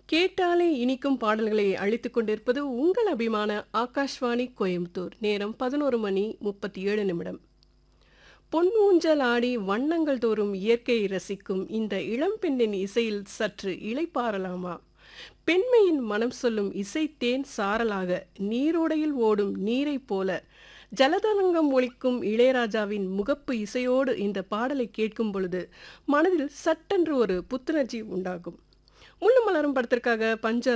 கேட்டாலே இனிக்கும் பாடல்களை அளித்துக் கொண்டிருப்பது உங்கள் அபிமான ஆகாஷ்வாணி கோயம்புத்தூர் நேரம் பதினோரு மணி முப்பத்தி ஏழு நிமிடம் பொன் ஊஞ்சல் ஆடி வண்ணங்கள் தோறும் இயற்கையை ரசிக்கும் இந்த இளம்பெண்ணின் இசையில் சற்று இளைப்பாறலாமா பெண்மையின் மனம் சொல்லும் இசைத்தேன் சாரலாக நீரோடையில் ஓடும் நீரைப் போல ஜலதரங்கம் ஒலிக்கும் இளையராஜாவின் முகப்பு இசையோடு இந்த பாடலை கேட்கும் பொழுது மனதில் சட்டென்று ஒரு புத்துணர்ச்சி உண்டாகும் முள்ளு மலரும் படத்திற்காக பஞ்ச